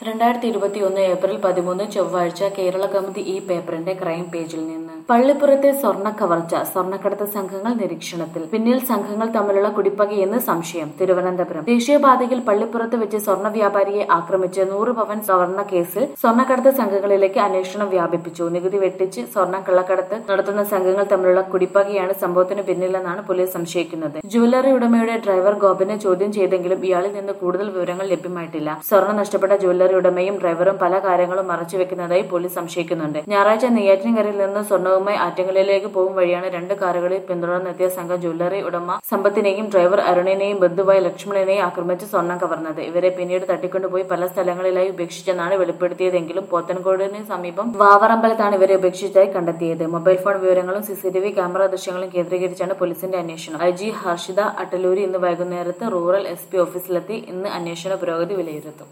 രണ്ടായിരത്തി ഇരുപത്തിയൊന്ന് ഏപ്രിൽ പതിമൂന്ന് ചൊവ്വാഴ്ച കേരള കൗമുദി ഈ പേപ്പറിന്റെ ക്രൈം പേജിൽ നിന്ന് പള്ളിപ്പുറത്തെ സ്വർണ്ണ കവർച്ച സ്വർണ്ണക്കടത്ത് സംഘങ്ങൾ നിരീക്ഷണത്തിൽ പിന്നിൽ സംഘങ്ങൾ തമ്മിലുള്ള കുടിപ്പകയെന്ന് സംശയം തിരുവനന്തപുരം ദേശീയപാതയിൽ പള്ളിപ്പുറത്ത് വെച്ച് സ്വർണ്ണ വ്യാപാരിയെ ആക്രമിച്ച് നൂറ് പവൻ സ്വർണ്ണ കേസിൽ സ്വർണ്ണക്കടത്ത് സംഘങ്ങളിലേക്ക് അന്വേഷണം വ്യാപിപ്പിച്ചു നികുതി വെട്ടിച്ച് സ്വർണ്ണം കള്ളക്കടത്ത് നടത്തുന്ന സംഘങ്ങൾ തമ്മിലുള്ള കുടിപ്പകയാണ് സംഭവത്തിന് പിന്നിലെന്നാണ് പോലീസ് സംശയിക്കുന്നത് ജുവല്ലറി ഉടമയുടെ ഡ്രൈവർ ഗോപനെ ചോദ്യം ചെയ്തെങ്കിലും ഇയാളിൽ നിന്ന് കൂടുതൽ വിവരങ്ങൾ ലഭ്യമായിട്ടില്ല സ്വർണ്ണം നഷ്ടപ്പെട്ട ജ്വല്ലറി ഉടമയും ഡ്രൈവറും പല കാര്യങ്ങളും മറച്ചുവെക്കുന്നതായി പോലീസ് സംശയിക്കുന്നുണ്ട് ഞായറാഴ്ച നെയ്യാറ്റിൻകരയിൽ നിന്ന് സ്വർണവുമായി ആറ്റങ്കലിലേക്ക് പോകും വഴിയാണ് രണ്ട് കാറുകളിൽ പിന്തുടർന്നെത്തിയ സംഘം ജ്വല്ലറി ഉടമ സമ്പത്തിനെയും ഡ്രൈവർ അരുണിനെയും ബന്ധുവായ ലക്ഷ്മണനെയും ആക്രമിച്ച് സ്വർണം കവർന്നത് ഇവരെ പിന്നീട് തട്ടിക്കൊണ്ടുപോയി പല സ്ഥലങ്ങളിലായി ഉപേക്ഷിച്ചെന്നാണ് വെളിപ്പെടുത്തിയതെങ്കിലും പോത്തൻകോടിന് സമീപം വാവറമ്പലത്താണ് ഇവരെ ഉപേക്ഷിച്ചതായി കണ്ടെത്തിയത് മൊബൈൽ ഫോൺ വിവരങ്ങളും സിസിടിവി ക്യാമറ ദൃശ്യങ്ങളും കേന്ദ്രീകരിച്ചാണ് പോലീസിന്റെ അന്വേഷണം ഐ ജി ഹർഷിത അട്ടലൂരി ഇന്ന് വൈകുന്നേരത്ത് റൂറൽ എസ് പി ഓഫീസിലെത്തി ഇന്ന് അന്വേഷണ പുരോഗതി വിലയിരുത്തും